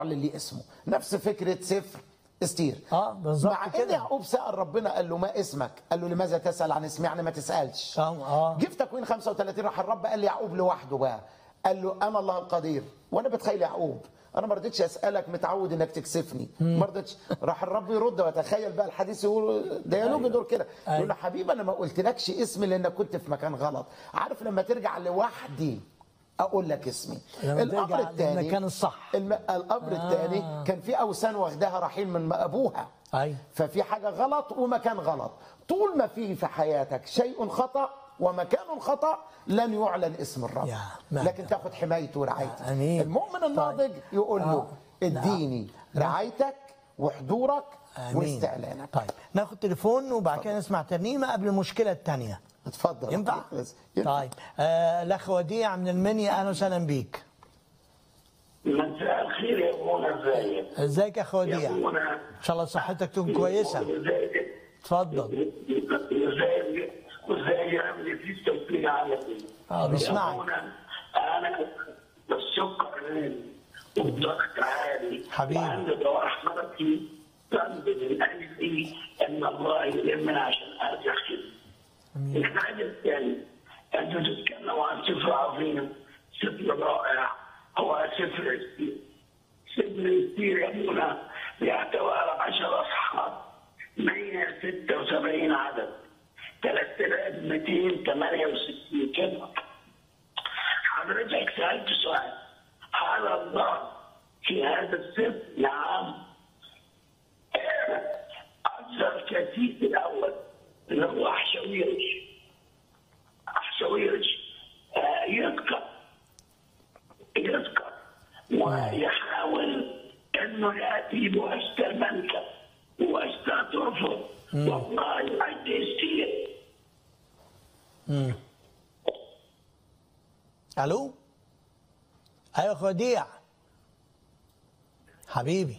اللي اسمه نفس فكره سفر استير اه بالظبط مع ان كده يعقوب سال ربنا قال له ما اسمك قال له لماذا تسال عن اسمي يعني ما تسالش اه اه جه في تكوين 35 راح الرب قال ليعقوب لوحده بقى قال له انا الله القدير وانا بتخيل يعقوب انا ما رضيتش اسالك متعود انك تكسفني ما رضيتش راح الرب يرد وتخيل بقى الحديث يقول ديالوج دور كده يقول له حبيبي انا ما قلتلكش اسمي لانك كنت في مكان غلط عارف لما ترجع لوحدي اقول لك اسمي لما الامر ترجع الثاني للمكان الصح. الم... الامر الثاني كان في اوثان واخداها رحيل من ابوها ايوه ففي حاجة غلط ومكان غلط طول ما في في حياتك شيء خطأ ومكان خطأ لن يعلن اسم الرب يا مهلا. لكن تاخد حمايته ورعايته أمين. المؤمن الناضج يقول له آه. اديني رعايتك وحضورك امين واستعلانك طيب ناخد تليفون وبعد كده نسمع ترنيمه قبل المشكله الثانيه اتفضل ينفع؟ بس. ينفع. طيب آه الاخ وديع من المنيا اهلا وسهلا بيك مساء الخير يا ابونا ازيك؟ ازيك يا اخ يا وديع ابونا ان شاء الله صحتك تكون كويسه ازيك؟ اتفضل ازيك؟ وازاي يعمل في التوفيق على اه بسمعك يا ابونا انا السكر عالي والضغط عالي حبيبي. وعندي دواء حركي تنزل من اجلي ان الله يلمنا عشان ارجع كده. الحاجه الثانيه انتوا تتكلموا عن سفر عظيم سفر رائع هو سفر السير سفر السير يا ابونا بيحتوي على 10 اصحاب 176 عدد 3268 كلمه حضرتك سالت سؤال هل الله في هذا السفر نعم أكثر كثير الأول اللي هو أحشويرش أحشويرش آه، يذكر يذكر ويحاول أنه يأتي بأشتر ملكة وأشتر ترفض والله يعد يستير مم. الو ايوه يا اخ وديع حبيبي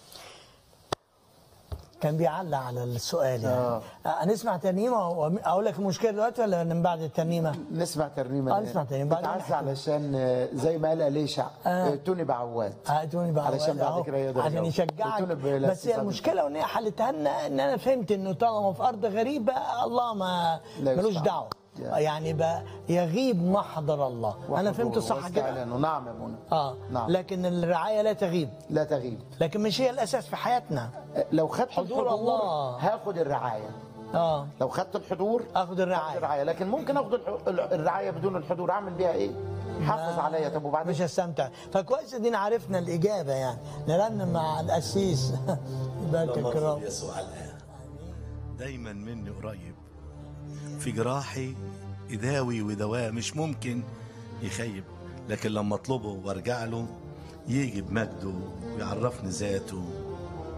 كان بيعلق على السؤال يعني آه. آه. هنسمع ترنيمه واقول لك المشكله دلوقتي ولا من بعد الترنيمه؟ نسمع ترنيمة آه، نسمع ترنيمة. بعدين بتعزى نحكي. علشان آه، زي ما قال أليشع آه. توني بعواد هاتوني بقى علشان بعد أهو، كده يقدر عشان يجاوب. يشجعك قلت له بلا بس هي استفادة. المشكله وان هي حلتها لنا ان انا فهمت انه طالما في ارض غريبه الله ما لا ملوش يستعان. دعوه يا. يعني بقى يغيب محضر الله انا فهمت صح كده واستعلانه. نعم يا منى اه نعم لكن الرعايه لا تغيب لا تغيب لكن مش هي الاساس في حياتنا لو خدت حضور الحضور الله. هاخد الرعايه اه لو خدت الحضور اخد الرعايه الرعايه لكن ممكن اخد الح- الرعايه بدون الحضور اعمل بيها ايه؟ حافظ عليا طب وبعدين مش هستمتع فكويس ادينا عرفنا الاجابه يعني نرنم مع القسيس يبارك اللهم الكرام صل يسوع الآن دايما مني قريب في جراحي يداوي ودواء مش ممكن يخيب لكن لما اطلبه وارجع له يجي بمجده ويعرفني ذاته